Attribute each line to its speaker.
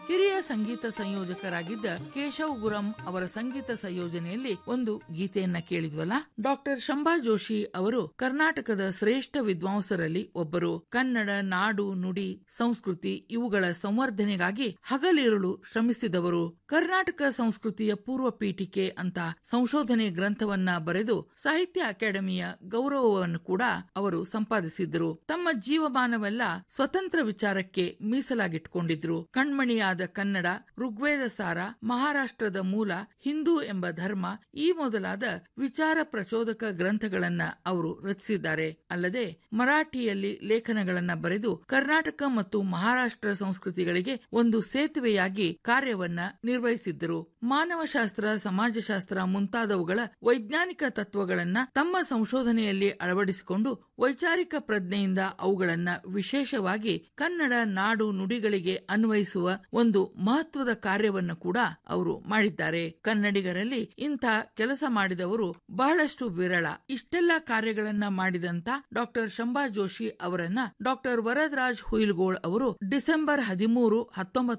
Speaker 1: ಹಿರಿಯ ಸಂಗೀತ ಸಂಯೋಜಕರಾಗಿದ್ದ ಕೇಶವ್ ಗುರಂ ಅವರ ಸಂಗೀತ ಸಂಯೋಜನೆಯಲ್ಲಿ ಒಂದು ಗೀತೆಯನ್ನ ಕೇಳಿದ್ವಲ್ಲ ಡಾಕ್ಟರ್ ಶಂಭಾ ಜೋಶಿ ಅವರು ಕರ್ನಾಟಕದ ಶ್ರೇಷ್ಠ ವಿದ್ವಾಂಸರಲ್ಲಿ ಒಬ್ಬರು ಕನ್ನಡ ನಾಡು ನುಡಿ ಸಂಸ್ಕೃತಿ ಇವುಗಳ ಸಂವರ್ಧನೆಗಾಗಿ ಹಗಲಿರುಳು ಶ್ರಮಿಸಿದವರು ಕರ್ನಾಟಕ ಸಂಸ್ಕೃತಿಯ ಪೂರ್ವ ಪೀಠಿಕೆ ಅಂತ ಸಂಶೋಧನೆ ಗ್ರಂಥವನ್ನ ಬರೆದು ಸಾಹಿತ್ಯ ಅಕಾಡೆಮಿಯ ಗೌರವವನ್ನು ಕೂಡ ಅವರು ಸಂಪಾದಿಸಿದ್ರು ತಮ್ಮ ಜೀವಮಾನವೆಲ್ಲ ಸ್ವತಂತ್ರ ವಿಚಾರಕ್ಕೆ ಮೀಸಲಾಗಿಟ್ಟುಕೊಂಡಿದ್ರು ಕಣ್ಮಣಿಯಾದ ಕನ್ನಡ ಋಗ್ವೇದ ಸಾರ ಮಹಾರಾಷ್ಟ್ರದ ಮೂಲ ಹಿಂದೂ ಎಂಬ ಧರ್ಮ ಈ ಮೊದಲಾದ ವಿಚಾರ ಪ್ರಚೋದಕ ಗ್ರಂಥಗಳನ್ನ ಅವರು ರಚಿಸಿದ್ದಾರೆ ಅಲ್ಲದೆ ಮರಾಠಿಯಲ್ಲಿ ಲೇಖನಗಳನ್ನ ಬರೆದು ಕರ್ನಾಟಕ ಮತ್ತು ಮಹಾರಾಷ್ಟ್ರ ಸಂಸ್ಕೃತಿಗಳಿಗೆ ಒಂದು ಸೇತುವೆಯಾಗಿ ಕಾರ್ಯವನ್ನ ನಿರ್ವಹಿಸಿದ್ದರು ಮಾನವಶಾಸ್ತ್ರ ಸಮಾಜಶಾಸ್ತ್ರ ಮುಂತಾದವುಗಳ ವೈಜ್ಞಾನಿಕ ತತ್ವಗಳನ್ನ ತಮ್ಮ ಸಂಶೋಧನೆಯಲ್ಲಿ ಅಳವಡಿಸಿಕೊಂಡು ವೈಚಾರಿಕ ಪ್ರಜ್ಞೆಯಿಂದ ಅವುಗಳನ್ನ ವಿಶೇಷವಾಗಿ ಕನ್ನಡ ನಾಡು ನುಡಿಗಳಿಗೆ ಅನ್ವಯಿಸುವ ಒಂದು ಮಹತ್ವದ ಕಾರ್ಯವನ್ನು ಕೂಡ ಅವರು ಮಾಡಿದ್ದಾರೆ ಕನ್ನಡಿಗರಲ್ಲಿ ಇಂಥ ಕೆಲಸ ಮಾಡಿದವರು ಬಹಳಷ್ಟು ವಿರಳ ಇಷ್ಟೆಲ್ಲ ಕಾರ್ಯಗಳನ್ನ ಮಾಡಿದಂತ ಡಾಕ್ಟರ್ ಶಂಭಾ ಜೋಶಿ ಅವರನ್ನ ಡಾಕ್ಟರ್ ವರದರಾಜ್ ಹುಯಿಲ್ಗೋಳ್ ಅವರು ಡಿಸೆಂಬರ್ ಹದಿಮೂರು ಹತ್ತೊಂಬತ್ತು